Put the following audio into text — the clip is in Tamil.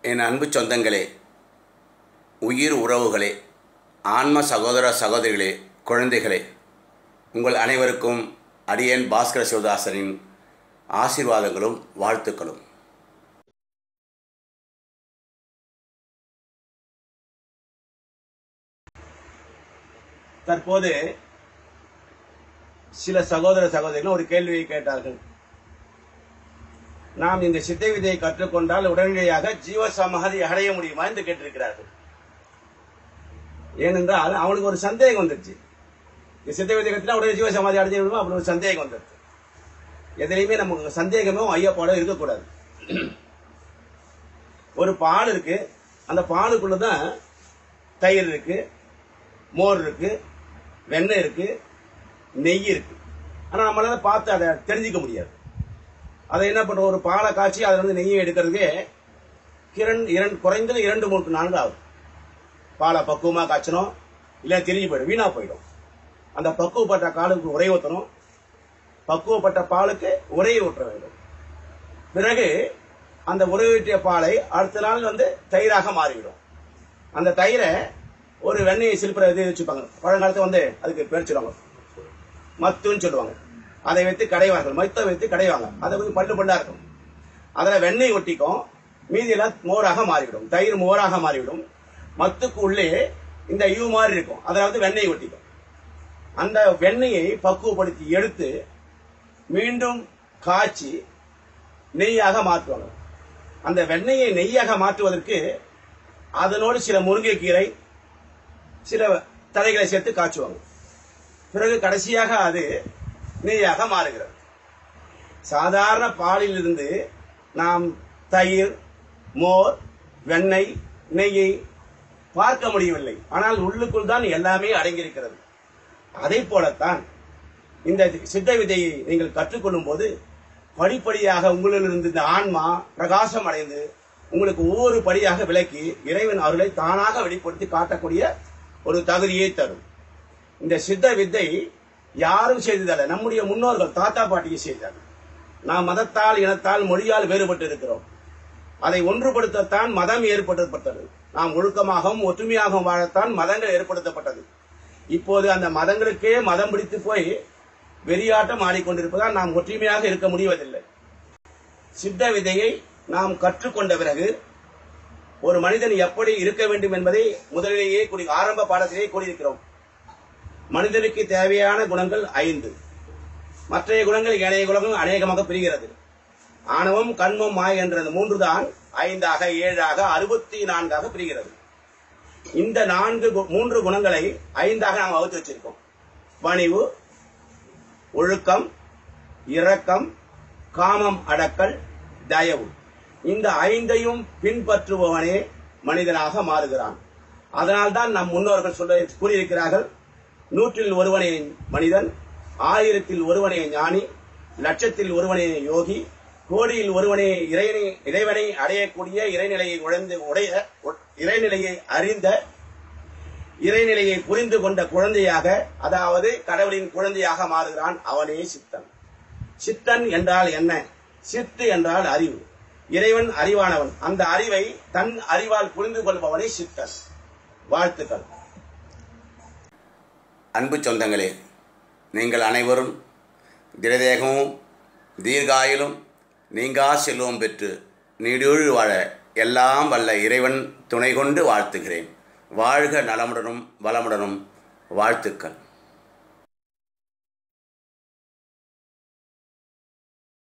என் அன்பு சொந்தங்களே உயிர் உறவுகளே ஆன்ம சகோதர சகோதரிகளே குழந்தைகளே உங்கள் அனைவருக்கும் அடியேன் பாஸ்கர சிவதாசனின் ஆசீர்வாதங்களும் வாழ்த்துக்களும் தற்போது சில சகோதர சகோதரிகள் ஒரு கேள்வியை கேட்டார்கள் நாம் இந்த சித்தை விதையை கற்றுக்கொண்டால் உடனடியாக ஜீவ சமாதி அடைய முடியுமா என்று கேட்டிருக்கிறார்கள் ஏனென்றால் அவனுக்கு ஒரு சந்தேகம் வந்துருச்சு இந்த சித்தை விதை கற்றுனா உடனே ஜீவ சமாதி அடைய முடியுமா அப்படி ஒரு சந்தேகம் வந்துருச்சு எதுலையுமே நமக்கு சந்தேகமும் ஐயப்பாடும் இருக்கக்கூடாது ஒரு பால் இருக்கு அந்த பாலுக்குள்ளதான் தயிர் இருக்கு மோர் இருக்கு வெண்ணெய் இருக்கு நெய் இருக்கு ஆனா நம்மளால பார்த்து அதை தெரிஞ்சுக்க முடியாது அதை என்ன பண்றோம் ஒரு பாலை காய்ச்சி அதுல இருந்து நெய்யை எடுக்கிறதுக்கே இரண்டு இரண்டு குறைந்தது இரண்டு மூணு நான்கு ஆகும் பாலை பக்குவமா காய்ச்சணும் இல்ல திரிஞ்சு போயிடும் வீணா போயிடும் அந்த பக்குவப்பட்ட காலுக்கு உரை ஊற்றணும் பக்குவப்பட்ட பாலுக்கு உரையை ஊற்ற வேண்டும் பிறகு அந்த உரையூற்றிய பாலை அடுத்த நாள் வந்து தயிராக மாறிவிடும் அந்த தயிரை ஒரு வெண்ணெயை சிலுப்புற இது வச்சுப்பாங்க பழங்காலத்துல வந்து அதுக்கு பேர் சொல்லுவாங்க மத்துன்னு சொல்லுவாங்க அதை வைத்து கடைவார்கள் மத்த வைத்து கடைவாங்க அதை வந்து பல்லு பல்லா இருக்கும் அதுல வெண்ணெய் ஒட்டிக்கும் மீதியெல்லாம் மோராக மாறிவிடும் தயிர் மோராக மாறிவிடும் மத்துக்கு உள்ளே இந்த யூ மாதிரி இருக்கும் அதில் வந்து வெண்ணெய் ஒட்டிக்கும் அந்த வெண்ணெயை பக்குவப்படுத்தி எடுத்து மீண்டும் காய்ச்சி நெய்யாக மாற்றுவாங்க அந்த வெண்ணெயை நெய்யாக மாற்றுவதற்கு அதனோடு சில முருங்கைக்கீரை சில தழைகளை சேர்த்து காய்ச்சுவாங்க பிறகு கடைசியாக அது நெய்யாக மாறுகிறது சாதாரண பாலில் இருந்து நாம் தயிர் மோர் வெண்ணெய் நெய்யை பார்க்க முடியவில்லை ஆனால் உள்ளுக்குள் தான் எல்லாமே அடங்கியிருக்கிறது அதை போலத்தான் இந்த சித்த விதையை நீங்கள் கற்றுக்கொள்ளும் போது படிப்படியாக உங்களிலிருந்து இந்த ஆன்மா பிரகாசம் அடைந்து உங்களுக்கு ஒவ்வொரு படியாக விளக்கி இறைவன் அருளை தானாக வெளிப்படுத்தி காட்டக்கூடிய ஒரு தகுதியை தரும் இந்த சித்த வித்தை யாரும் செய்ததல்ல நம்முடைய முன்னோர்கள் தாத்தா பாட்டியை செய்தார்கள் நாம் மதத்தால் இனத்தால் மொழியால் வேறுபட்டு இருக்கிறோம் அதை ஒன்றுபடுத்தத்தான் மதம் ஏற்படுத்தப்பட்டது நாம் ஒழுக்கமாகவும் ஒற்றுமையாகவும் வாழத்தான் மதங்கள் ஏற்படுத்தப்பட்டது இப்போது அந்த மதங்களுக்கே மதம் பிடித்து போய் வெறியாட்டம் ஆடிக்கொண்டிருப்பதால் நாம் ஒற்றுமையாக இருக்க முடிவதில்லை சித்த விதையை நாம் கற்றுக்கொண்ட பிறகு ஒரு மனிதன் எப்படி இருக்க வேண்டும் என்பதை முதலிலேயே கூறி ஆரம்ப பாடத்திலேயே கூறியிருக்கிறோம் மனிதனுக்கு தேவையான குணங்கள் ஐந்து மற்றைய குணங்கள் ஏனைய குணங்கள் அநேகமாக பிரிகிறது ஆணவம் கண்மம் மாய் என்ற இந்த மூன்று தான் ஐந்தாக ஏழாக அறுபத்தி நான்காக பிரிகிறது இந்த நான்கு கு- மூன்று குணங்களை ஐந்தாக நாம் வகுத்து வச்சிருக்கோம் பணிவு ஒழுக்கம் இரக்கம் காமம் அடக்கல் தயவு இந்த ஐந்தையும் பின்பற்றுபவனே மனிதனாக மாறுகிறான் அதனால்தான் நம் முன்னோர்கள் சொல்ல கூறியிருக்கிறார்கள் நூற்றில் ஒருவனே மனிதன் ஆயிரத்தில் ஒருவனே ஞானி லட்சத்தில் ஒருவனே யோகி கோடியில் ஒருவனே இறைவனை இறைவனை அடையக்கூடிய இறைநிலையை உழைந்து உடைய இறைநிலையை அறிந்த இறைநிலையை புரிந்து கொண்ட குழந்தையாக அதாவது கடவுளின் குழந்தையாக மாறுகிறான் அவனே சித்தன் சித்தன் என்றால் என்ன சித்து என்றால் அறிவு இறைவன் அறிவானவன் அந்த அறிவை தன் அறிவால் புரிந்து கொள்பவனே சித்தன் வாழ்த்துக்கள் அன்பு சொந்தங்களே நீங்கள் அனைவரும் திடதேகமும் தீர்காயிலும் நீங்கா செல்வம் பெற்று நீடூழி வாழ எல்லாம் வல்ல இறைவன் துணை கொண்டு வாழ்த்துகிறேன் வாழ்க நலமுடனும் வளமுடனும் வாழ்த்துக்கள்